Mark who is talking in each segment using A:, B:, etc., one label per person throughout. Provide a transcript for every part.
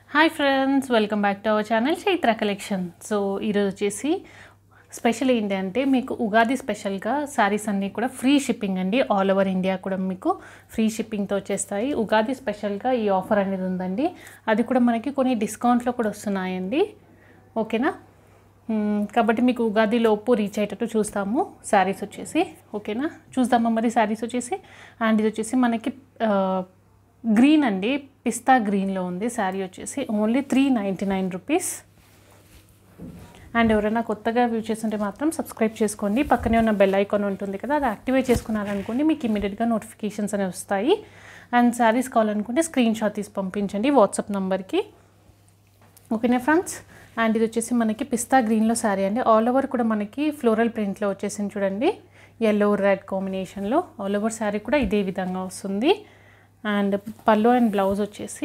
A: hi friends welcome back to our channel Chaitra collection so ఈరోజు వచ్చేసి special ఏంటి అంటే మీకు ఉగాది స్పెషల్గా శారీస్ అన్నీ కూడా ఫ్రీ షిప్పింగ్ అండి ఆల్ ఓవర్ ఇండియా కూడా మీకు ఫ్రీ షిప్పింగ్తో వచ్చేస్తాయి ఉగాది స్పెషల్గా ఈ ఆఫర్ అనేది ఉందండి అది కూడా మనకి కొన్ని డిస్కౌంట్లో కూడా వస్తున్నాయండి ఓకేనా మ్మ్, కాబట్టి మీకు ఉగాది లోపు రీచ్ అయ్యేటట్టు చూస్తాము శారీస్ వచ్చేసి ఓకేనా చూద్దామా మరి శారీస్ వచ్చేసి అండ్ ఇది వచ్చేసి మనకి ఆ, గ్రీన్ అండి పిస్తా గ్రీన్లో ఉంది శారీ వచ్చేసి only three ninety nine rupees and ఎవరైనా కొత్తగా వ్యూ చేస్తుంటే మాత్రం సబ్స్క్రైబ్ చేసుకోండి పక్కనే ఉన్న బెల్ ఐకాన్ ఉంటుంది కదా అది యాక్టివేట్ చేసుకున్నారనుకోండి మీకు ఇమీడియట్గా నోటిఫికేషన్స్ అనేవి వస్తాయి అండ్ శారీస్ కావాలనుకుంటే స్క్రీన్ షాట్ తీసి పంపించండి వాట్సాప్ నెంబర్కి ఓకేనా ఫ్రెండ్స్ అండ్ ఇది వచ్చేసి మనకి పిస్తా గ్రీన్లో శారీ అండి ఆల్ ఓవర్ కూడా మనకి ఫ్లోరల్ ప్రింట్లో వచ్చేసింది చూడండి ఎల్లో రెడ్ కాంబినేషన్లో ఆల్ ఓవర్ శారీ కూడా ఇదే విధంగా వస్తుంది అండ్ పళ్ళు అండ్ బ్లౌజ్ వచ్చేసి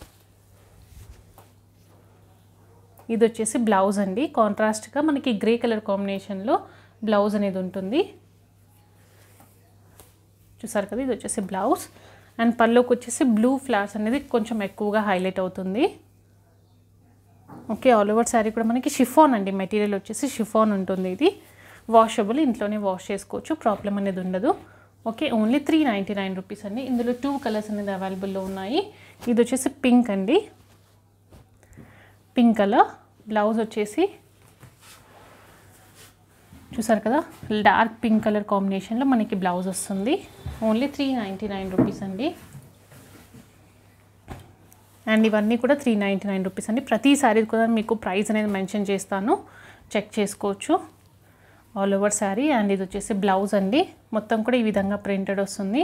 A: ఇది వచ్చేసి బ్లౌజ్ అండి కాంట్రాస్ట్గా మనకి గ్రే కలర్ కాంబినేషన్లో బ్లౌజ్ అనేది ఉంటుంది చూసారు కదా ఇది వచ్చేసి బ్లౌజ్ అండ్ పళ్ళుకి వచ్చేసి బ్లూ ఫ్లవర్స్ అనేది కొంచెం ఎక్కువగా హైలైట్ అవుతుంది ఓకే ఆల్ ఓవర్ శారీ కూడా మనకి షిఫాన్ అండి మెటీరియల్ వచ్చేసి షిఫాన్ ఉంటుంది ఇది వాషబుల్ ఇంట్లోనే వాష్ చేసుకోవచ్చు ప్రాబ్లం అనేది ఉండదు okay only three ninety nine rupees అండి ఇందులో టూ కలర్స్ అనేది అవైలబుల్లో ఉన్నాయి ఇది వచ్చేసి పింక్ అండి పింక్ కలర్ బ్లౌజ్ వచ్చేసి చూసారు కదా డార్క్ పింక్ కలర్ కాంబినేషన్లో మనకి బ్లౌజ్ వస్తుంది only three ninety nine rupees అండి అండ్ ఇవన్నీ కూడా త్రీ నైంటీ నైన్ రూపీస్ అండి ప్రతి శారీ కూడా మీకు ప్రైస్ అనేది మెన్షన్ చేస్తాను చెక్ చేసుకోవచ్చు ఆల్ ఓవర్ శారీ అండ్ ఇది వచ్చేసి బ్లౌజ్ అండి మొత్తం కూడా ఈ విధంగా ప్రింటెడ్ వస్తుంది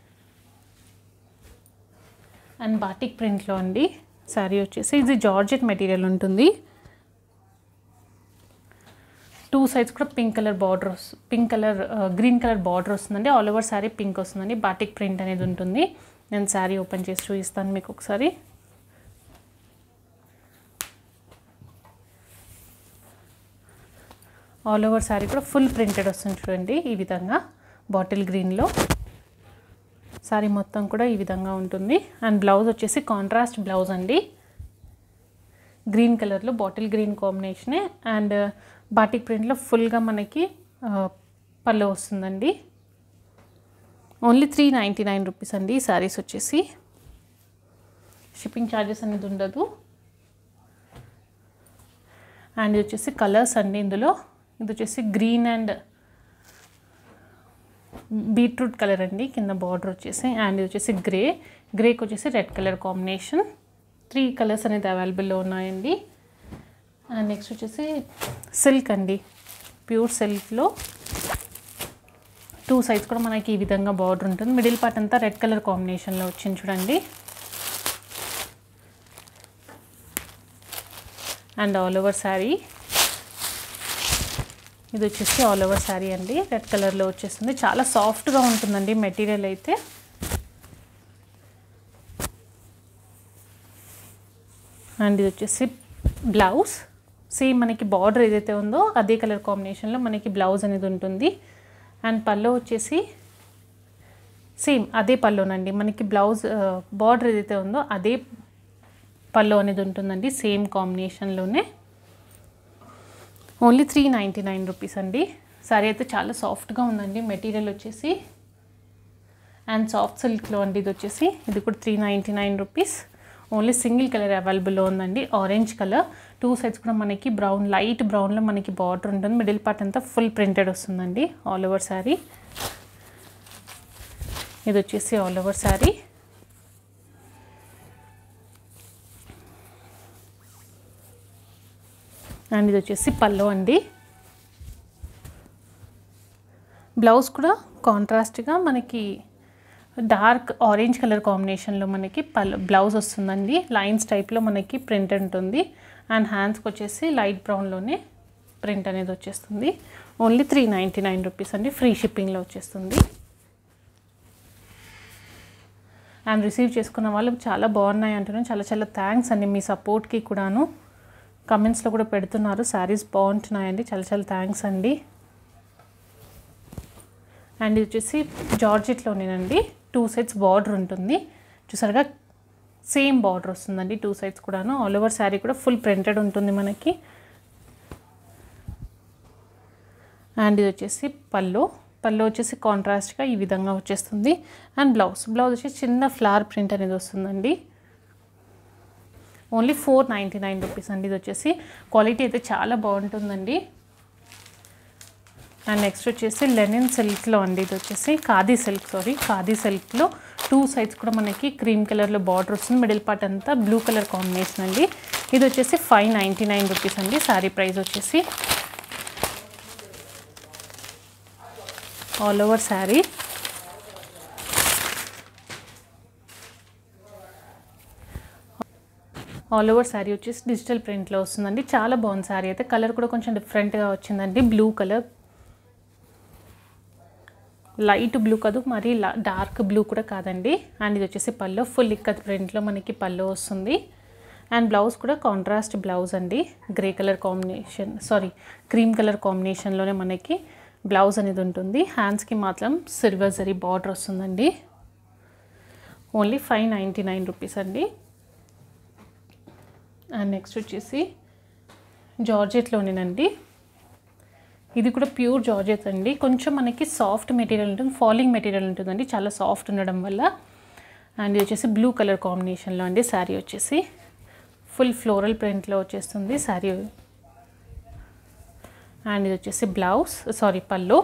A: అండ్ బాటిక్ ప్రింట్లో అండి శారీ వచ్చేసి ఇది జార్జెట్ మెటీరియల్ ఉంటుంది టూ సైడ్స్ కూడా పింక్ కలర్ బార్డర్ వస్తుంది pink colour green colour border వస్తుందండి ఆల్ ఓవర్ శారీ పింక్ వస్తుందండి బాటిక్ ప్రింట్ అనేది ఉంటుంది నేను శారీ ఓపెన్ చేసి చూపిస్తాను మీకు ఒకసారి ఆల్ ఓవర్ శారీ కూడా ఫుల్ ప్రింటెడ్ వస్తుంది చూడండి ఈ విధంగా బాటిల్ గ్రీన్లో శారీ మొత్తం కూడా ఈ విధంగా ఉంటుంది అండ్ బ్లౌజ్ వచ్చేసి కాంట్రాస్ట్ బ్లౌజ్ అండి గ్రీన్ కలర్లో బాటిల్ గ్రీన్ కాంబినేషనే అండ్ బాటిక్ ప్రింట్లో ఫుల్గా మనకి ఆ, పళ్ళు వస్తుందండి only three ninety nine rupees అండి ఈ శారీస్ వచ్చేసి షిప్పింగ్ ఛార్జెస్ అనేది ఉండదు అండ్ ఇది వచ్చేసి కలర్స్ అండి ఇందులో ఇది వచ్చేసి గ్రీన్ అండ్ బీట్రూట్ కలర్ అండి కింద బార్డర్ వచ్చేసి అండ్ ఇది వచ్చేసి గ్రే గ్రేకి వచ్చేసి red colour combination three colours అనేది అవైలబుల్లో ఉన్నాయండి అండ్ నెక్స్ట్ వచ్చేసి సిల్క్ అండి ప్యూర్ సిల్క్లో టూ సైడ్స్ కూడా మనకి ఈ విధంగా బార్డర్ ఉంటుంది మిడిల్ పార్ట్ అంతా రెడ్ కలర్ కాంబినేషన్లో వచ్చింది చూడండి అండ్ ఆల్ ఓవర్ శారీ ఇది వచ్చేసి ఆల్ ఓవర్ శారీ అండి రెడ్ కలర్లో వచ్చేస్తుంది చాలా సాఫ్ట్గా ఉంటుందండి మెటీరియల్ అయితే అండ్ ఇది వచ్చేసి బ్లౌజ్ సేమ్ మనకి బార్డర్ ఏదైతే ఉందో అదే కలర్ కాంబినేషన్లో మనకి బ్లౌజ్ అనేది ఉంటుంది అండ్ పళ్ళు వచ్చేసి సేమ్ అదే పళ్ళునండి మనకి బ్లౌజ్ బార్డర్ ఏదైతే ఉందో అదే పళ్ళు అనేది ఉంటుందండి సేమ్ కాంబినేషన్లోనే only three ninety nine rupees అండి సారీ అయితే చాలా సాఫ్ట్గా ఉందండి మెటీరియల్ వచ్చేసి అండ్ సాఫ్ట్ సిల్క్లో అండి ఇది వచ్చేసి ఇది కూడా three ninety nine rupees only single colour అవైలబుల్లో ఉందండి ఆరెంజ్ కలర్ టూ సైడ్స్ కూడా మనకి బ్రౌన్ లైట్ బ్రౌన్లో మనకి బార్డర్ ఉంటుంది మిడిల్ పార్ట్ అంతా ఫుల్ ప్రింటెడ్ వస్తుందండి ఆల్ ఓవర్ శారీ ఇది వచ్చేసి ఆల్ ఓవర్ శారీ అండ్ ఇది వచ్చేసి పళ్ళు అండి బ్లౌజ్ కూడా కాంట్రాస్ట్గా మనకి డార్క్ ఆరెంజ్ కలర్ కాంబినేషన్లో మనకి పల్ బ్లౌజ్ వస్తుందండి లైన్స్ టైప్లో మనకి ప్రింట్ ఉంటుంది అండ్ హ్యాండ్స్కి వచ్చేసి లైట్ బ్రౌన్లోనే ప్రింట్ అనేది వచ్చేస్తుంది only three ninety nine rupees అండి ఫ్రీ షిప్పింగ్లో వచ్చేస్తుంది అండ్ రిసీవ్ చేసుకున్న వాళ్ళు చాలా బాగున్నాయి అంటున్నాను చాలా చాలా థ్యాంక్స్ అండి మీ సపోర్ట్కి కూడాను కమెంట్స్లో కూడా పెడుతున్నారు శారీస్ బాగుంటున్నాయండి చాలా చాలా థ్యాంక్స్ అండి అండ్ ఇది వచ్చేసి జార్జెట్లోనేనండి టూ సెట్స్ బార్డర్ ఉంటుంది చూసారుగా సేమ్ బార్డర్ వస్తుందండి టూ సైడ్స్ కూడాను ఆల్ ఓవర్ శారీ కూడా ఫుల్ ప్రింటెడ్ ఉంటుంది మనకి అండ్ ఇది వచ్చేసి పళ్ళు పళ్ళు వచ్చేసి కాంట్రాస్ట్గా ఈ విధంగా వచ్చేస్తుంది అండ్ బ్లౌజ్ బ్లౌజ్ వచ్చేసి చిన్న ఫ్లవర్ ప్రింట్ అనేది వస్తుందండి only four ninety nine rupees అండి ఇది వచ్చేసి క్వాలిటీ అయితే చాలా బాగుంటుందండి అండ్ నెక్స్ట్ వచ్చేసి లెనిన్ సిల్క్లో అండి ఇది వచ్చేసి ఖాదీ సిల్క్ సారీ ఖాదీ సిల్క్లో టూ సైడ్స్ కూడా మనకి క్రీమ్ కలర్లో బార్డర్ వస్తుంది మిడిల్ పార్ట్ అంతా బ్లూ కలర్ కాంబినేషన్ అండి ఇది వచ్చేసి ఫైవ్ నైంటీ నైన్ రూపీస్ అండి శారీ ప్రైస్ వచ్చేసి all over sari all over sari వచ్చేసి డిజిటల్ ప్రింట్లో వస్తుందండి చాలా బాగుంది శారీ అయితే కలర్ కూడా కొంచెం డిఫరెంట్గా వచ్చిందండి బ్లూ కలర్ లైట్ బ్లూ కాదు మరి డార్క్ బ్లూ కూడా కాదండి అండ్ ఇది వచ్చేసి పల్లో ఫుల్ ఇక్కత్ ప్రింట్లో మనకి పల్లో వస్తుంది అండ్ బ్లౌజ్ కూడా కాంట్రాస్ట్ బ్లౌజ్ అండి grey colour combination sari cream colour కాంబినేషన్లోనే మనకి బ్లౌజ్ అనేది ఉంటుంది హ్యాండ్స్కి మాత్రం సిల్వర్ జరీ బార్డర్ వస్తుందండి only five ninety nine rupees అండి అండ్ నెక్స్ట్ వచ్చేసి జార్జెట్లోనేనండి ఇది కూడా ప్యూర్ జార్జెట్ అండి కొంచెం మనకి సాఫ్ట్ మెటీరియల్ ఉంటుంది ఫాలింగ్ మెటీరియల్ ఉంటుందండి చాలా సాఫ్ట్ ఉండడం వల్ల అండ్ ఇది వచ్చేసి బ్లూ కలర్ కాంబినేషన్లో అండి శారీ వచ్చేసి ఫుల్ ఫ్లోరల్ ప్రింట్లో వచ్చేస్తుంది శారీ అండ్ ఇది వచ్చేసి blouse sari pallu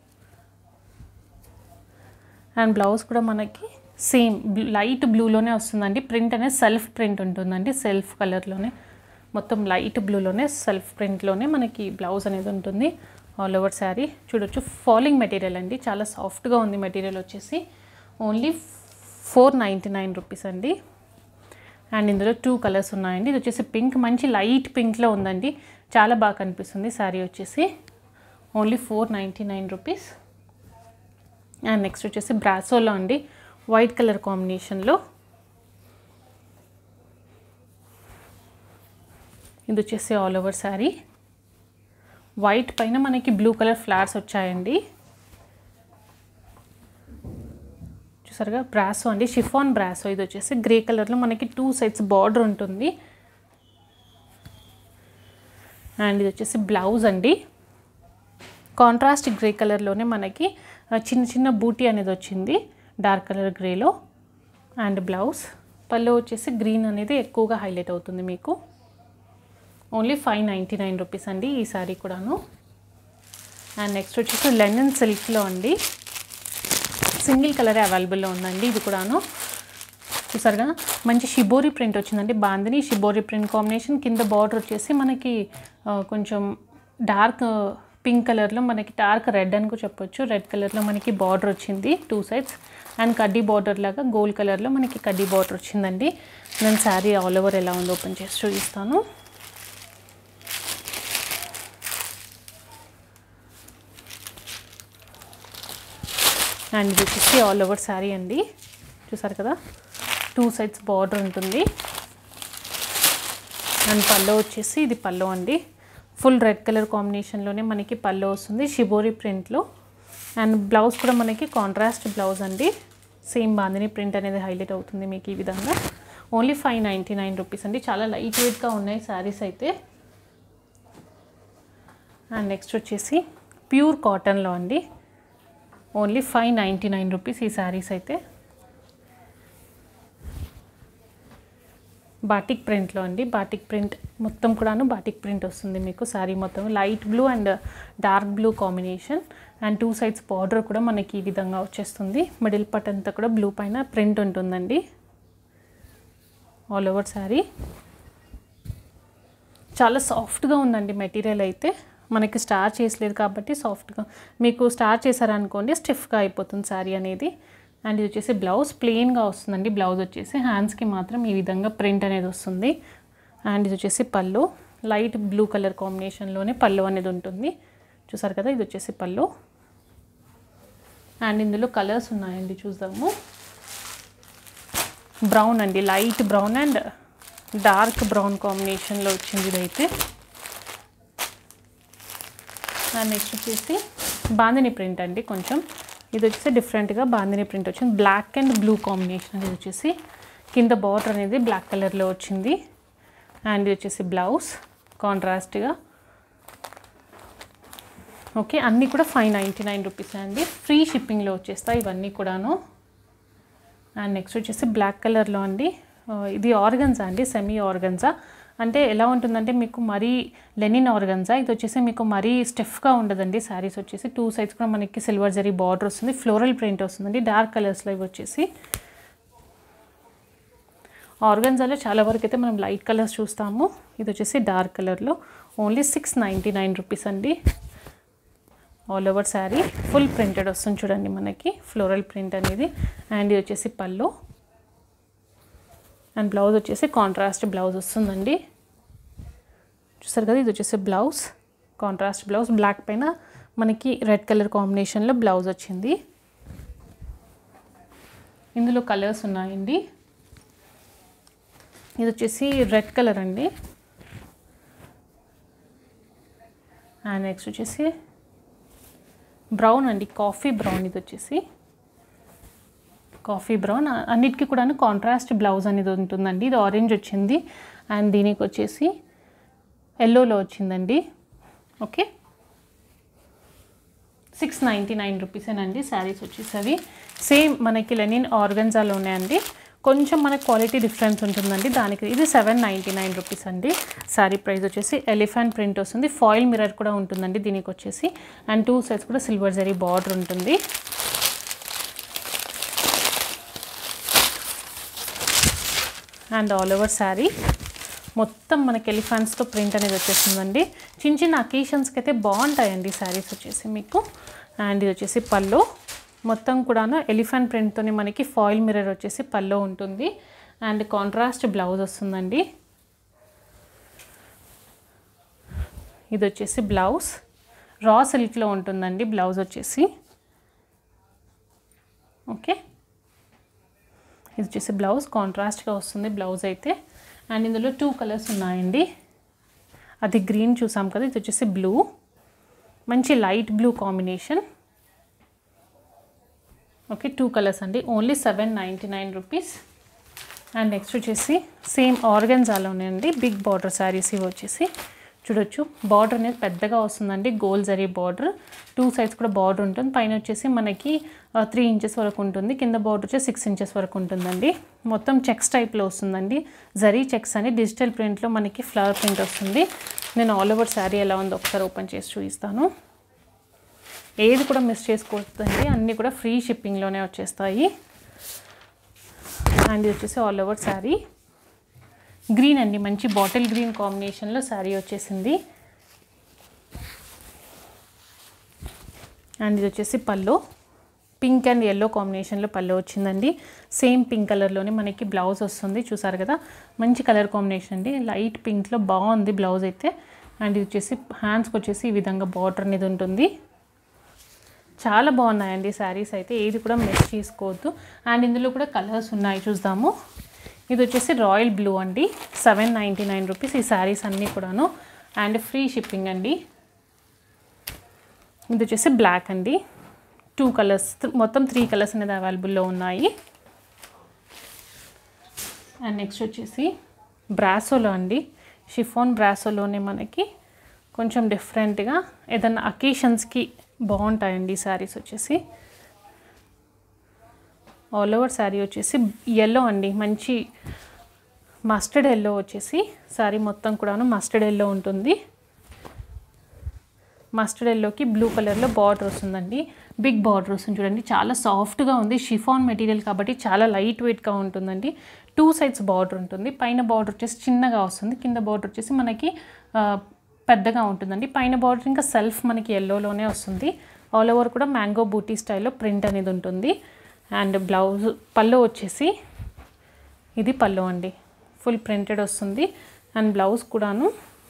A: and blouse కూడా మనకి సేమ్ లైట్ బ్లూలోనే వస్తుందండి ప్రింట్ అనేది సెల్ఫ్ ప్రింట్ ఉంటుందండి సెల్ఫ్ కలర్లోనే మొత్తం లైట్ బ్లూలోనే సెల్ఫ్ ప్రింట్లోనే మనకి బ్లౌజ్ అనేది ఉంటుంది ఆల్ ఓవర్ శారీ చూడొచ్చు ఫాలింగ్ మెటీరియల్ అండి చాలా సాఫ్ట్గా ఉంది మెటీరియల్ వచ్చేసి only four ninety nine rupees అండి అండ్ ఇందులో టూ కలర్స్ ఉన్నాయండి ఇది వచ్చేసి పింక్ మంచి లైట్ పింక్లో ఉందండి చాలా బాగా కనిపిస్తుంది శారీ వచ్చేసి only four ninety nine rupees and next వచ్చేసి బ్రాసోలో అండి వైట్ కలర్ కాంబినేషన్లో ఇది వచ్చేసి ఆల్ ఓవర్ శారీ వైట్ పైన మనకి బ్లూ కలర్ ఫ్లవర్స్ వచ్చాయండి చూసారుగా బ్రాసో అండి షిఫాన్ బ్రాసో ఇది వచ్చేసి గ్రే కలర్లో మనకి టూ సైడ్స్ బార్డర్ ఉంటుంది అండ్ ఇది వచ్చేసి బ్లౌజ్ అండి కాంట్రాస్ట్ గ్రే కలర్లోనే మనకి ఆ, చిన్న చిన్న బూటీ అనేది వచ్చింది డార్క్ కలర్ గ్రేలో అండ్ బ్లౌజ్ పళ్ళు వచ్చేసి గ్రీన్ అనేది ఎక్కువగా హైలైట్ అవుతుంది మీకు only five ninety nine rupees అండి ఈ సారీ కూడాను అండ్ నెక్స్ట్ వచ్చేసి లెనిన్ సిల్క్లో అండి సింగిల్ కలర్ అవైలబుల్లో ఉందండి ఇది కూడాను చూసారుగా మంచి షిబోరి ప్రింట్ వచ్చిందండి బాందిని షిబోరి ప్రింట్ కాంబినేషన్ కింద బార్డర్ వచ్చేసి మనకి ఆ, కొంచెం డార్క్ పింక్ కలర్లో మనకి డార్క్ రెడ్ అని కూడా చెప్పొచ్చు రెడ్ కలర్లో మనకి బార్డర్ వచ్చింది టూ సైడ్స్ అండ్ కడ్డీ బార్డర్ లాగా గోల్డ్ కలర్లో మనకి కడ్డీ బార్డర్ వచ్చిందండి నేను శారీ ఆల్ ఓవర్ ఎలా ఉందో ఓపెన్ చేసి చూపిస్తాను అండ్ ఇది వచ్చేసి ఆల్ ఓవర్ శారీ అండి చూసారు కదా టూ సైడ్స్ బార్డర్ ఉంటుంది అండ్ పల్లో వచ్చేసి ఇది పల్లో అండి ఫుల్ రెడ్ కలర్ కాంబినేషన్లోనే మనకి పల్లో వస్తుంది షిబోరి ప్రింట్లో అండ్ బ్లౌజ్ కూడా మనకి కాంట్రాస్ట్ బ్లౌజ్ అండి సేమ్ బాందిని ప్రింట్ అనేది హైలైట్ అవుతుంది మీకు ఈ విధంగా only five ninety nine rupees అండి చాలా లైట్ వెయిట్గా ఉన్నాయి శారీస్ అయితే అండ్ నెక్స్ట్ వచ్చేసి ప్యూర్ కాటన్లో అండి only five ninety nine rupees ఈ శారీస్ అయితే బాటిక్ ప్రింట్లో అండి బాటిక్ ప్రింట్ మొత్తం కూడాను బాటిక్ ప్రింట్ వస్తుంది మీకు శారీ మొత్తం light blue and dark blue combination and two sides border కూడా మనకి ఈ విధంగా వచ్చేస్తుంది మిడిల్ పార్ట్ అంతా కూడా బ్లూ పైన ప్రింట్ ఉంటుందండి ఆల్ ఓవర్ శారీ చాలా సాఫ్ట్గా ఉందండి మెటీరియల్ అయితే మనకి స్టార్ చేసలేదు కాబట్టి సాఫ్ట్గా మీకు స్టార్ చేశారనుకోండి స్టిఫ్గా అయిపోతుంది శారీ అనేది అండ్ ఇది వచ్చేసి బ్లౌజ్ ప్లెయిన్గా వస్తుందండి బ్లౌజ్ వచ్చేసి హ్యాండ్స్కి మాత్రం ఈ విధంగా ప్రింట్ అనేది వస్తుంది అండ్ ఇది వచ్చేసి పళ్ళు లైట్ బ్లూ కలర్ కాంబినేషన్లోనే పళ్ళు అనేది ఉంటుంది చూసారు కదా ఇది వచ్చేసి పళ్ళు అండ్ ఇందులో కలర్స్ ఉన్నాయండి చూద్దాము బ్రౌన్ అండి light brown and dark brown కాంబినేషన్లో వచ్చింది ఇదైతే అండ్ నెక్స్ట్ వచ్చేసి బాందిని ప్రింట్ అండి కొంచెం ఇది వచ్చేసి డిఫరెంట్గా బాందిని ప్రింట్ వచ్చింది బ్లాక్ అండ్ బ్లూ కాంబినేషన్ ఇది వచ్చేసి కింద బార్డర్ అనేది బ్లాక్ కలర్లో వచ్చింది అండ్ ఇది వచ్చేసి బ్లౌజ్ కాంట్రాస్ట్గా ఓకే అన్నీ కూడా ఫైవ్ నైంటీ నైన్ రూపీస్ అండి ఫ్రీ షిప్పింగ్లో వచ్చేస్తాయి ఇవన్నీ కూడాను అండ్ నెక్స్ట్ వచ్చేసి బ్లాక్ కలర్లో అండి ఆ, ఇది ఆర్గన్జా అండి సెమీ ఆర్గన్జా అంటే ఎలా ఉంటుందంటే మీకు మరీ లెనిన్ ఆర్గన్జా ఇది వచ్చేసి మీకు మరీ స్టిఫ్గా ఉండదండి శారీస్ వచ్చేసి టూ సైడ్స్ కూడా మనకి సిల్వర్ జరీ బార్డర్ వస్తుంది ఫ్లోరల్ ప్రింట్ వస్తుందండి డార్క్ కలర్స్లో ఇవి వచ్చేసి ఆర్గన్జాలో చాలా వరకు అయితే మనం లైట్ కలర్స్ చూస్తాము ఇది వచ్చేసి డార్క్ కలర్లో only six ninety nine rupees అండి all over sari full printed వస్తుంది చూడండి మనకి ఫ్లోరల్ ప్రింట్ అనేది అండ్ ఇది వచ్చేసి పళ్ళు అండ్ బ్లౌజ్ వచ్చేసి కాంట్రాస్ట్ బ్లౌజ్ వస్తుందండి చూసారు కదా ఇది వచ్చేసి బ్లౌజ్ కాంట్రాస్ట్ బ్లౌజ్ బ్లాక్ పైన మనకి రెడ్ కలర్ కాంబినేషన్లో బ్లౌజ్ వచ్చింది ఇందులో కలర్స్ ఉన్నాయండి ఇది వచ్చేసి రెడ్ కలర్ అండి అండ్ నెక్స్ట్ వచ్చేసి బ్రౌన్ అండి కాఫీ బ్రౌన్ ఇది వచ్చేసి కాఫీ బ్రౌన్ అన్నిటికీ కూడా కాంట్రాస్ట్ బ్లౌజ్ అనేది ఉంటుందండి ఇది ఆరెంజ్ వచ్చింది అండ్ దీనికి వచ్చేసి ఎల్లోలో వచ్చిందండి ఓకే సిక్స్ నైంటీ నైన్ రూపీసేనండి శారీస్ వచ్చేసవి సేమ్ మనకి లెనిన్ ఆర్గన్జాలో ఉన్నాయండి కొంచెం మనకి క్వాలిటీ డిఫరెన్స్ ఉంటుందండి దానికి ఇది సెవెన్ నైంటీ నైన్ రూపీస్ అండి శారీ ప్రైస్ వచ్చేసి ఎలిఫెంట్ ప్రింట్ వస్తుంది ఫాయిల్ మిర్రర్ కూడా ఉంటుందండి దీనికి వచ్చేసి అండ్ టూ సైడ్స్ కూడా సిల్వర్ జరీ బార్డర్ ఉంటుంది అండ్ ఆల్ ఓవర్ శారీ మొత్తం మనకి ఎలిఫెంట్స్తో ప్రింట్ అనేది వచ్చేస్తుందండి చిన్న చిన్న అకేషన్స్కి అయితే బాగుంటాయండి శారీస్ వచ్చేసి మీకు అండ్ ఇది వచ్చేసి పల్లో మొత్తం కూడాను ఎలిఫెంట్ ప్రింట్తోని మనకి ఫాయిల్ మిర్రర్ వచ్చేసి పల్లో ఉంటుంది అండ్ కాంట్రాస్ట్ బ్లౌజ్ వస్తుందండి ఇది వచ్చేసి బ్లౌజ్ రా సిల్క్లో ఉంటుందండి బ్లౌజ్ వచ్చేసి ఓకే ఇది వచ్చేసి బ్లౌజ్ కాంట్రాస్ట్గా వస్తుంది బ్లౌజ్ అయితే అండ్ ఇందులో టూ కలర్స్ ఉన్నాయండి అది గ్రీన్ చూసాం కదా ఇది వచ్చేసి బ్లూ మంచి light blue combination okay two colours అండి only seven ninety nine rupees and next వచ్చేసి సేమ్ ఆర్గన్జాలోనే అండి బిగ్ బార్డర్ శారీస్ ఇవి వచ్చేసి చూడొచ్చు బార్డర్ అనేది పెద్దగా వస్తుందండి gold zari border two sides కూడా బార్డర్ ఉంటుంది పైన వచ్చేసి మనకి త్రీ ఇంచెస్ వరకు ఉంటుంది కింద బార్డర్ వచ్చేసి సిక్స్ ఇంచెస్ వరకు ఉంటుందండి మొత్తం చెక్స్ టైప్లో వస్తుందండి జరీ చెక్స్ అని డిజిటల్ ప్రింట్లో మనకి ఫ్లవర్ ప్రింట్ వస్తుంది నేను ఆల్ ఓవర్ శారీ ఎలా ఉందో ఒకసారి ఓపెన్ చేసి చూపిస్తాను ఏది కూడా మిస్ చేసుకోవద్దండి అన్నీ కూడా ఫ్రీ షిప్పింగ్లోనే వచ్చేస్తాయి అండ్ ఇది వచ్చేసి ఆల్ ఓవర్ శారీ గ్రీన్ అండి మంచి బాటిల్ గ్రీన్ కాంబినేషన్లో శారీ వచ్చేసింది అండ్ ఇది వచ్చేసి పళ్ళు పింక్ అండ్ ఎల్లో కాంబినేషన్లో పళ్ళు వచ్చిందండి సేమ్ పింక్ కలర్లోనే మనకి బ్లౌజ్ వస్తుంది చూసారు కదా మంచి కలర్ కాంబినేషన్ అండి లైట్ పింక్లో బాగుంది బ్లౌజ్ అయితే అండ్ ఇది వచ్చేసి హ్యాండ్స్కి వచ్చేసి ఈ విధంగా బార్డర్ అనేది ఉంటుంది చాలా బాగున్నాయండి శారీస్ అయితే ఏది కూడా మిస్ చేసుకోవద్దు అండ్ ఇందులో కూడా కలర్స్ ఉన్నాయి చూద్దాము ఇది వచ్చేసి రాయల్ బ్లూ అండి సెవెన్ నైంటీ నైన్ రూపీస్ ఈ శారీస్ అన్నీ కూడాను అండ్ ఫ్రీ షిప్పింగ్ అండి ఇది వచ్చేసి బ్లాక్ అండి టూ కలర్స్ మొత్తం త్రీ కలర్స్ అనేది అవైలబుల్లో ఉన్నాయి అండ్ నెక్స్ట్ వచ్చేసి బ్రాసోలో అండి షిఫాన్ బ్రాసోలోనే మనకి కొంచెం డిఫరెంట్గా ఏదైనా అకేషన్స్కి బాగుంటాయండి ఈ శారీస్ వచ్చేసి ఆల్ ఓవర్ శారీ వచ్చేసి ఎల్లో అండి మంచి మస్టర్డ్ ఎల్లో వచ్చేసి శారీ మొత్తం కూడాను మస్టర్డ్ ఎల్లో ఉంటుంది మస్టర్డ్ ఎల్లోకి బ్లూ కలర్లో బార్డర్ వస్తుందండి బిగ్ బార్డర్ వస్తుంది చూడండి చాలా సాఫ్ట్గా ఉంది షిఫాన్ మెటీరియల్ కాబట్టి చాలా లైట్ వెయిట్గా ఉంటుందండి టూ సైడ్స్ బార్డర్ ఉంటుంది పైన బార్డర్ వచ్చేసి చిన్నగా వస్తుంది కింద బార్డర్ వచ్చేసి మనకి ఆ, పెద్దగా ఉంటుందండి పైన బార్డర్ ఇంకా సెల్ఫ్ మనకి ఎల్లోలోనే వస్తుంది ఆల్ ఓవర్ కూడా మ్యాంగో బూటీ స్టైల్లో ప్రింట్ అనేది ఉంటుంది అండ్ బ్లౌజ్ పళ్ళు వచ్చేసి ఇది పళ్ళు అండి ఫుల్ ప్రింటెడ్ వస్తుంది అండ్ బ్లౌజ్ కూడాను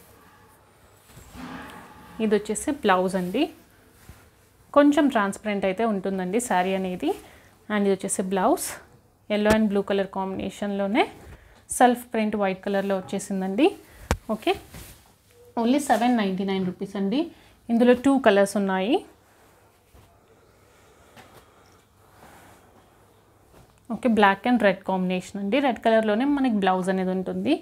A: ఇది వచ్చేసి బ్లౌజ్ అండి కొంచెం ట్రాన్స్పరెంట్ అయితే ఉంటుందండి శారీ అనేది అండ్ ఇది వచ్చేసి blouse yellow and blue colour కాంబినేషన్లోనే సెల్ఫ్ ప్రింట్ వైట్ కలర్లో వచ్చేసిందండి okay only seven ninety nine rupees అండి ఇందులో టూ కలర్స్ ఉన్నాయి okay black and red combination అండి రెడ్ కలర్లోనే మనకి బ్లౌజ్ అనేది ఉంటుంది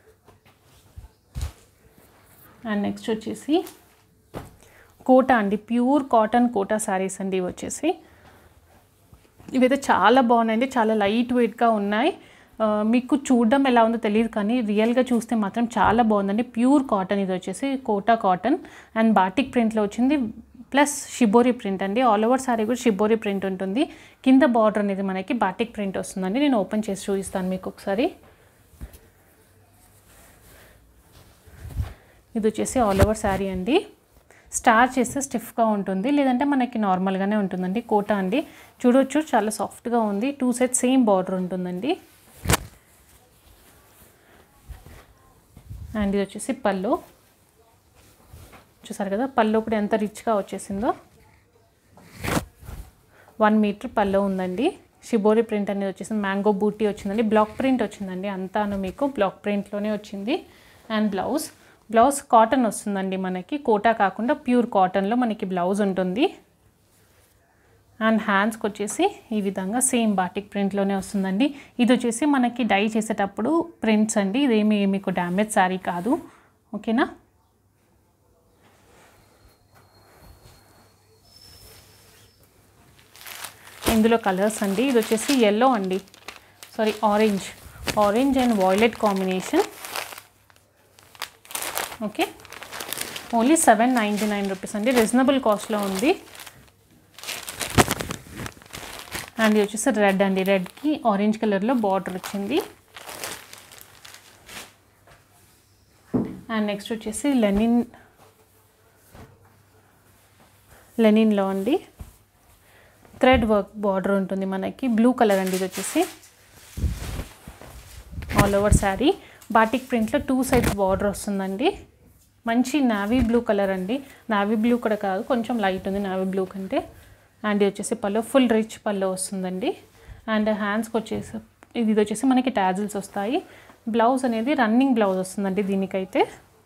A: అండ్ నెక్స్ట్ వచ్చేసి కోటా అండి ప్యూర్ కాటన్ కోటా శారీస్ అండి ఇవి వచ్చేసి ఇవైతే చాలా బాగున్నాయండి చాలా లైట్ వెయిట్గా ఉన్నాయి ఆ, మీకు చూడడం ఎలా ఉందో తెలియదు కానీ రియల్గా చూస్తే మాత్రం చాలా బాగుందండి ప్యూర్ కాటన్ ఇది వచ్చేసి కోటా కాటన్ అండ్ బాటిక్ ప్రింట్లో వచ్చింది ప్లస్ షిబోరి ప్రింట్ అండి ఆల్ ఓవర్ సారీ కూడా షిబోరి ప్రింట్ ఉంటుంది కింద బార్డర్ అనేది మనకి బాటిక్ ప్రింట్ వస్తుందండి నేను ఓపెన్ చేసి చూపిస్తాను మీకు ఒకసారి ఇది వచ్చేసి ఆల్ ఓవర్ శారీ అండి స్టార్ చేస్తే స్టిఫ్గా ఉంటుంది లేదంటే మనకి నార్మల్గానే ఉంటుందండి కోటా అండి చూడొచ్చు చాలా సాఫ్ట్గా ఉంది టూ సెట్ సేమ్ బార్డర్ ఉంటుందండి అండ్ ఇది వచ్చేసి పళ్ళు చూసారు కదా పళ్ళు కూడా ఎంత రిచ్గా వచ్చేసిందో వన్ మీటర్ పళ్ళు ఉందండి షిబోరి ప్రింట్ అనేది వచ్చేసింది మ్యాంగో బూటీ వచ్చిందండి బ్లాక్ ప్రింట్ వచ్చిందండి అంతాను మీకు బ్లాక్ ప్రింట్లోనే వచ్చింది అండ్ బ్లౌజ్ బ్లౌజ్ కాటన్ వస్తుందండి మనకి కోటా కాకుండా ప్యూర్ కాటన్లో మనకి బ్లౌజ్ ఉంటుంది అండ్ హ్యాండ్స్కి వచ్చేసి ఈ విధంగా సేమ్ బాటిక్ ప్రింట్లోనే వస్తుందండి ఇది వచ్చేసి మనకి డై చేసేటప్పుడు ప్రింట్స్ అండి ఇదేమి మీకు డ్యామేజ్ శారీ కాదు ఓకేనా ఇందులో కలర్స్ అండి ఇది వచ్చేసి ఎల్లో అండి sari orange orange and violet combination okay only seven ninety nine rupees అండి రీజనబుల్ కాస్ట్లో ఉంది అండ్ ఇది వచ్చేసి రెడ్ అండి రెడ్కి ఆరెంజ్ కలర్లో బార్డర్ వచ్చింది అండ్ నెక్స్ట్ వచ్చేసి లెనిన్ లెనిన్లో అండి థ్రెడ్ వర్క్ బార్డర్ ఉంటుంది మనకి బ్లూ కలర్ అండి ఇది వచ్చేసి ఆల్ ఓవర్ శారీ బాటిక్ ప్రింట్లో టూ సైడ్స్ బార్డర్ వస్తుందండి మంచి నావీ బ్లూ కలర్ అండి నావీ బ్లూ కూడా కాదు కొంచెం లైట్ ఉంది నావీ బ్లూ కంటే అండ్ ఇది వచ్చేసి పళ్ళు ఫుల్ రిచ్ పళ్ళు వస్తుందండి అండ్ హ్యాండ్స్కి వచ్చేసి ఇది ఇది వచ్చేసి మనకి ట్యాజిల్స్ వస్తాయి బ్లౌజ్ అనేది రన్నింగ్ బ్లౌజ్ వస్తుందండి దీనికైతే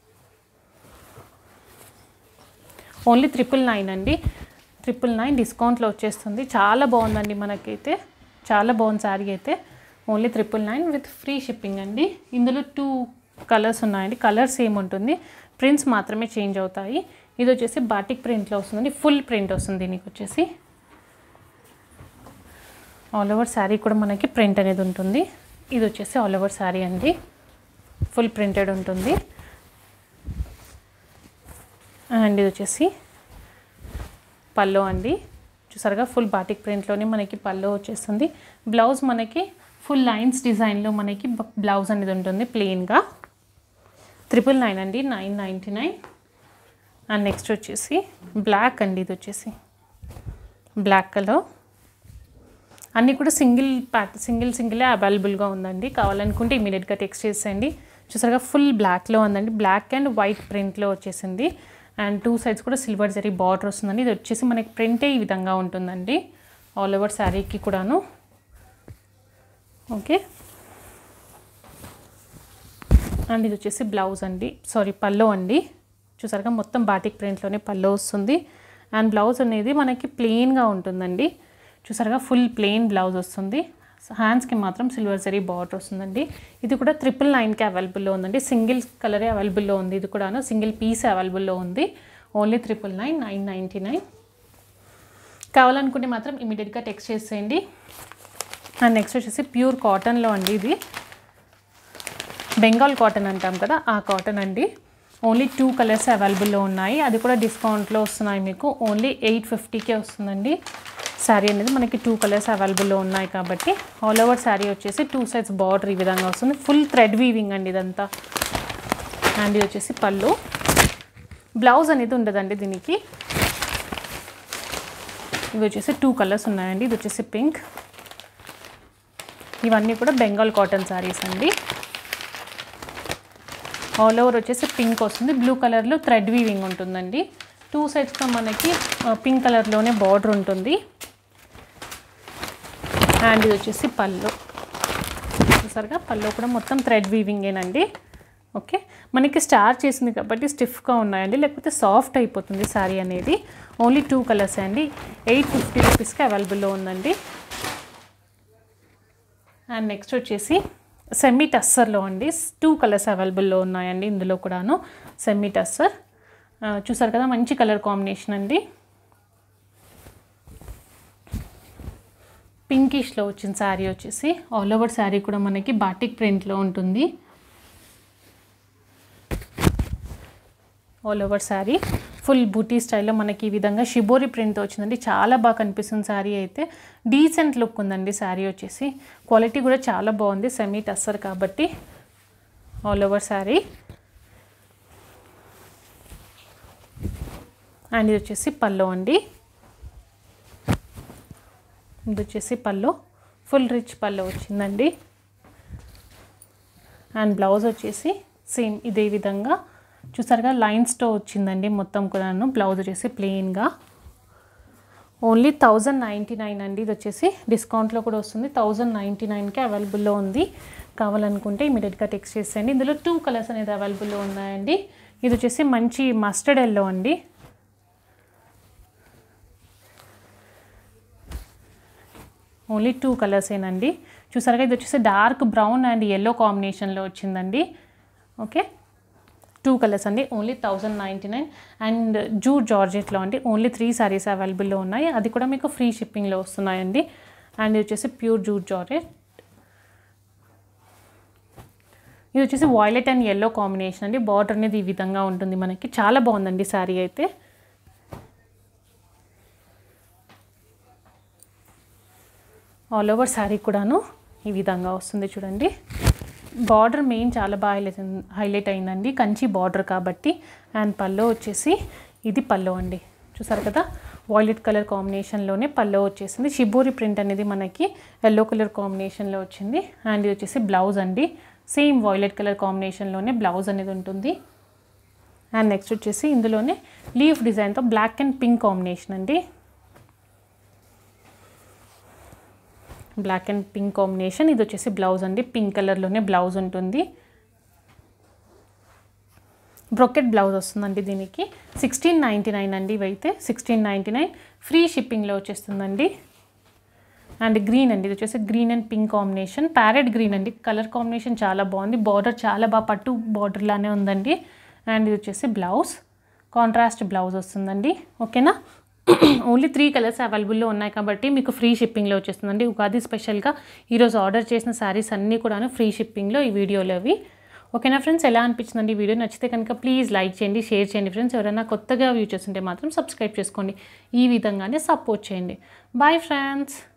A: ఓన్లీ ట్రిపుల్ నైన్ అండి ట్రిపుల్ నైన్ డిస్కౌంట్లో వచ్చేస్తుంది చాలా బాగుందండి మనకైతే చాలా బాగుంది శారీ అయితే only triple nine with free shipping అండి ఇందులో టూ కలర్స్ ఉన్నాయండి కలర్ సేమ్ ఉంటుంది ప్రింట్స్ మాత్రమే చేంజ్ అవుతాయి ఇది వచ్చేసి బాటిక్ ప్రింట్లో వస్తుందండి ఫుల్ ప్రింట్ వస్తుంది దీనికి వచ్చేసి ఆల్ ఓవర్ శారీ కూడా మనకి ప్రింట్ అనేది ఉంటుంది ఇది వచ్చేసి ఆల్ ఓవర్ శారీ అండి ఫుల్ ప్రింటెడ్ ఉంటుంది అండ్ ఇది వచ్చేసి పల్లో అండి చూసారుగా ఫుల్ బాటిక్ ప్రింట్లోనే మనకి పల్లో వచ్చేస్తుంది బ్లౌజ్ మనకి ఫుల్ లైన్స్ డిజైన్లో మనకి బ- బ్లౌజ్ అనేది ఉంటుంది ప్లెయిన్గా త్రిపుల్ నైన్ అండి nine ninety nine and next వచ్చేసి బ్లాక్ అండి ఇది వచ్చేసి బ్లాక్ కలర్ అన్నీ కూడా సింగిల్ ప్యాట్ సింగిల్ సింగిలే అవైలబుల్గా ఉందండి కావాలనుకుంటే ఇమీడియట్గా టెక్స్ట్ చేసేయండి చూసారుగా ఫుల్ బ్లాక్లో ఉందండి బ్లాక్ అండ్ వైట్ ప్రింట్లో వచ్చేసింది అండ్ టూ సైడ్స్ కూడా సిల్వర్ జరీ బార్డర్ వస్తుందండి ఇది వచ్చేసి మనకి ప్రింటే ఈ విధంగా ఉంటుందండి ఆల్ ఓవర్ శారీకి కూడాను ఓకే అండ్ ఇది వచ్చేసి బ్లౌజ్ అండి సారీ పల్లో అండి చూసారుగా మొత్తం బాటిక్ ప్రింట్లోనే పల్లో వస్తుంది అండ్ బ్లౌజ్ అనేది మనకి ప్లెయిన్గా ఉంటుందండి చూసారుగా ఫుల్ ప్లెయిన్ బ్లౌజ్ వస్తుంది హ్యాండ్స్కి మాత్రం సిల్వర్ జరీ బార్డర్ వస్తుందండి ఇది కూడా ట్రిపుల్ నైన్కి అవైలబుల్లో ఉందండి సింగిల్ కలరే అవైలబుల్లో ఉంది ఇది కూడాను సింగిల్ పీస్ అవైలబుల్లో ఉంది only triple nine nine ninety nine కావాలనుకుంటే మాత్రం ఇమీడియట్గా టెక్స్ట్ చేసేయండి అండ్ నెక్స్ట్ వచ్చేసి ప్యూర్ కాటన్లో అండి ఇది బెంగాల్ కాటన్ అంటాం కదా ఆ కాటన్ అండి ఓన్లీ టూ కలర్స్ అవైలబుల్లో ఉన్నాయి అది కూడా డిస్కౌంట్లో వస్తున్నాయి మీకు ఓన్లీ ఎయిట్ ఫిఫ్టీకే వస్తుందండి శారీ అనేది మనకి టూ కలర్స్ అవైలబుల్లో ఉన్నాయి కాబట్టి ఆల్ ఓవర్ శారీ వచ్చేసి టూ సైడ్స్ బార్డర్ ఈ విధంగా వస్తుంది ఫుల్ థ్రెడ్ వీవింగ్ అండి ఇదంతా అండ్ ఇది వచ్చేసి పళ్ళు బ్లౌజ్ అనేది ఉండదండి దీనికి ఇవి వచ్చేసి టూ కలర్స్ ఉన్నాయండి ఇది వచ్చేసి పింక్ ఇవన్నీ కూడా బెంగాల్ కాటన్ శారీస్ అండి ఆల్ ఓవర్ వచ్చేసి పింక్ వస్తుంది బ్లూ కలర్లో థ్రెడ్ వీవింగ్ ఉంటుందండి టూ సైడ్స్గా మనకి పింక్ కలర్లోనే బార్డర్ ఉంటుంది అండ్ ఇది వచ్చేసి పళ్ళు చూసారుగా పళ్ళు కూడా మొత్తం థ్రెడ్ వీవింగేనండి ఓకే మనకి స్టార్ చేసింది కాబట్టి స్టిఫ్గా ఉన్నాయండి లేకపోతే సాఫ్ట్ అయిపోతుంది శారీ అనేది ఓన్లీ టూ కలర్స్ అండి ఎయిట్ ఫిఫ్టీ రూపీస్కి అవైలబుల్లో ఉందండి అండ్ నెక్స్ట్ వచ్చేసి సెమీ టస్సర్లో అండి టూ కలర్స్ అవైలబుల్లో ఉన్నాయండి ఇందులో కూడాను సెమీ టస్సర్ ఆ, చూసారు కదా మంచి కలర్ కాంబినేషన్ అండి పింకిష్లో వచ్చిన శారీ వచ్చేసి ఆల్ ఓవర్ శారీ కూడా మనకి బాటిక్ ప్రింట్లో ఉంటుంది all over sari full booti స్టైల్లో మనకి ఈ విధంగా షిబోరి ప్రింట్ వచ్చిందండి చాలా బాగా కనిపిస్తుంది శారీ అయితే డీసెంట్ లుక్ ఉందండి శారీ వచ్చేసి క్వాలిటీ కూడా చాలా బాగుంది సెమీ టస్సర్ కాబట్టి ఆల్ ఓవర్ శారీ అండ్ ఇది వచ్చేసి పల్లో అండి ఇది వచ్చేసి పల్లో ఫుల్ రిచ్ పల్లో వచ్చిందండి అండ్ బ్లౌజ్ వచ్చేసి సేమ్ ఇదే విధంగా చూసారుగా లైన్స్తో వచ్చిందండి మొత్తం కూడాను బ్లౌజ్ వచ్చేసి ప్లెయిన్గా ఓన్లీ థౌజండ్ నైంటీ నైన్ అండి ఇది వచ్చేసి డిస్కౌంట్లో కూడా వస్తుంది థౌజండ్ నైంటీ నైన్కి అవైలబుల్లో ఉంది కావాలనుకుంటే ఇమీడియట్గా టెక్స్ట్ చేసేయండి ఇందులో టూ కలర్స్ అనేది అవైలబుల్లో ఉన్నాయండి ఇది వచ్చేసి మంచి మస్టర్డ్ ఎల్లో అండి ఓన్లీ టూ కలర్సేనండి చూసారుగా ఇది వచ్చేసి డార్క్ బ్రౌన్ అండ్ ఎల్లో కాంబినేషన్లో వచ్చిందండి ఓకే టూ కలర్స్ అండి only thousand ninety nine and jute జార్జెట్లో అండి ఓన్లీ త్రీ సారీస్ అవైలబుల్లో ఉన్నాయి అది కూడా మీకు ఫ్రీ షిప్పింగ్లో వస్తున్నాయండి అండ్ ఇది వచ్చేసి ప్యూర్ జూట్ జార్జెట్ ఇది వచ్చేసి వాయిలెట్ అండ్ ఎల్లో కాంబినేషన్ అండి బార్డర్ అనేది ఈ విధంగా ఉంటుంది మనకి చాలా బాగుందండి శారీ అయితే ఆల్ ఓవర్ శారీ కూడాను ఈ విధంగా వస్తుంది చూడండి బార్డర్ మెయిన్ చాలా బాగా హైలైట్ అయింది- హైలైట్ అయిందండి కంచి బార్డర్ కాబట్టి అండ్ పల్లో వచ్చేసి ఇది పల్లో అండి చూసారు కదా వాయిలెట్ కలర్ కాంబినేషన్లోనే పల్లో వచ్చేసింది షిబోరి ప్రింట్ అనేది మనకి ఎల్లో కలర్ కాంబినేషన్లో వచ్చింది అండ్ ఇది వచ్చేసి బ్లౌజ్ అండి సేమ్ వాయిలెట్ కలర్ కాంబినేషన్లోనే బ్లౌజ్ అనేది ఉంటుంది అండ్ నెక్స్ట్ వచ్చేసి ఇందులోనే లీఫ్ డిజైన్తో బ్లాక్ అండ్ పింక్ కాంబినేషన్ అండి బ్లాక్ అండ్ పింక్ కాంబినేషన్ ఇది వచ్చేసి బ్లౌజ్ అండి పింక్ కలర్లోనే బ్లౌజ్ ఉంటుంది బ్రొకెట్ బ్లౌజ్ వస్తుందండి దీనికి సిక్స్టీన్ నైంటీ నైన్ అండి ఇవైతే సిక్స్టీన్ నైంటీ నైన్ ఫ్రీ షిప్పింగ్లో వచ్చేస్తుందండి అండ్ గ్రీన్ అండి ఇది వచ్చేసి green and pink combination parrot green అండి కలర్ కాంబినేషన్ చాలా బాగుంది బార్డర్ చాలా బాగా పట్టు బార్డర్ లానే ఉందండి అండ్ ఇది వచ్చేసి బ్లౌజ్ కాంట్రాస్ట్ బ్లౌజ్ వస్తుందండి ఓకేనా ఓన్లీ త్రీ కలర్స్ అవైలబుల్లో ఉన్నాయి కాబట్టి మీకు ఫ్రీ షిప్పింగ్లో వచ్చేస్తుందండి ఉగాది స్పెషల్గా ఈరోజు ఆర్డర్ చేసిన శారీస్ అన్నీ కూడాను ఫ్రీ షిప్పింగ్లో ఈ వీడియోలో అవి ఓకేనా ఫ్రెండ్స్ ఎలా అనిపించిందండి ఈ వీడియో నచ్చితే కనుక ప్లీజ్ లైక్ చేయండి షేర్ చేయండి ఫ్రెండ్స్ ఎవరైనా కొత్తగా వ్యూ చేస్తుంటే మాత్రం సబ్స్క్రైబ్ చేసుకోండి ఈ విధంగానే సపోర్ట్ చేయండి బాయ్ ఫ్రెండ్స్